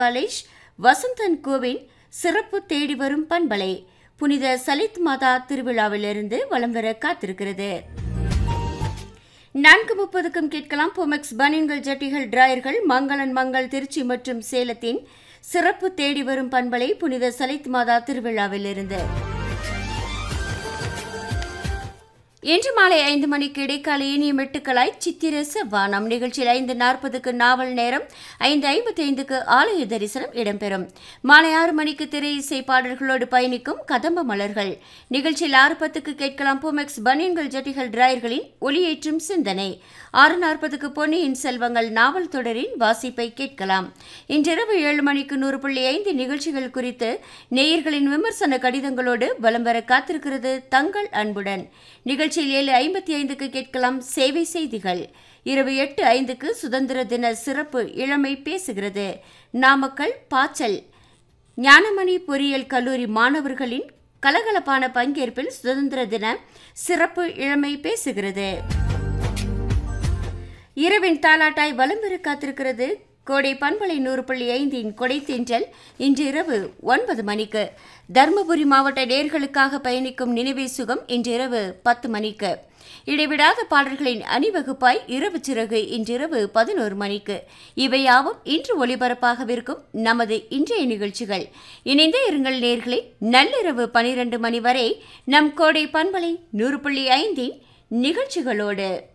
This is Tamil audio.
காலேஜ் வசந்தன் கோவின் சிறப்பு தேடி வரும் பண்பலை புனித சலித் மாதா திருவிழாவிலிருந்து வலம் வர காத்திருக்கிறது நான்கு முப்பதுக்கும் கேட்கலாம் பொமெக்ஸ் பனியன்கள் ஜட்டிகள் டிராயர்கள் மங்களன் மங்கள் திருச்சி மற்றும் சேலத்தின் சிறப்பு தேடி வரும் பண்பலை புனித சலித் மாதா திருவிழாவிலிருந்து இன்று மாலை ஐந்து மணிக்கு இடைக்கால இனிய மெட்டுக்களாய் சித்திர செவ்வானம் நிகழ்ச்சியில் ஐந்து நாற்பதுக்கு நாவல் நேரம் ஐந்து ஐம்பத்தி ஐந்துக்கு ஆலய தரிசனம் இடம்பெறும் மாலை ஆறு மணிக்கு திரை இசை பாடல்களோடு பயணிக்கும் கதம்ப மலர்கள் நிகழ்ச்சியில் ஆறு பத்துக்கு கேட்கலாம் பூமெக்ஸ் பனியன்கள் ஜட்டிகள் டிராயர்களின் ஒளியேற்றும் சிந்தனை ஆறு நாற்பதுக்கு பொன்னியின் செல்வங்கள் நாவல் தொடரின் வாசிப்பை கேட்கலாம் இன்றிரவு ஏழு மணிக்கு நூறு புள்ளி ஐந்து நிகழ்ச்சிகள் குறித்து நேயர்களின் விமர்சன கடிதங்களோடு வலம் வர காத்திருக்கிறது தங்கள் அன்புடன் நிகழ்ச்சியில் ஏழு ஐம்பத்தி ஐந்துக்கு கேட்கலாம் சேவை செய்திகள் இரவு எட்டு ஐந்துக்கு சுதந்திர தின சிறப்பு இளமை பேசுகிறது நாமக்கல் பாச்சல் ஞானமணி பொறியியல் கல்லூரி மாணவர்களின் கலகலப்பான பங்கேற்பில் சுதந்திர தின சிறப்பு இளமை பேசுகிறது இரவின் தாலாட்டாய் வலம் பெற காத்திருக்கிறது கோடை பண்பலை நூறு புள்ளி ஐந்தின் கொடை தென்றல் இன்று இரவு ஒன்பது மணிக்கு தருமபுரி மாவட்ட நேர்களுக்காக பயணிக்கும் நினைவே சுகம் இன்று இரவு பத்து மணிக்கு இடைவிடாத பாடல்களின் அணிவகுப்பாய் இரவு சிறகு இன்றிரவு பதினோரு மணிக்கு இவையாவும் இன்று ஒளிபரப்பாகவிருக்கும் நமது இன்றைய நிகழ்ச்சிகள் இணைந்தே இருங்கள் நேர்களை நள்ளிரவு பனிரெண்டு மணி வரை நம் கோடை பண்பலை நூறு புள்ளி ஐந்தின் நிகழ்ச்சிகளோடு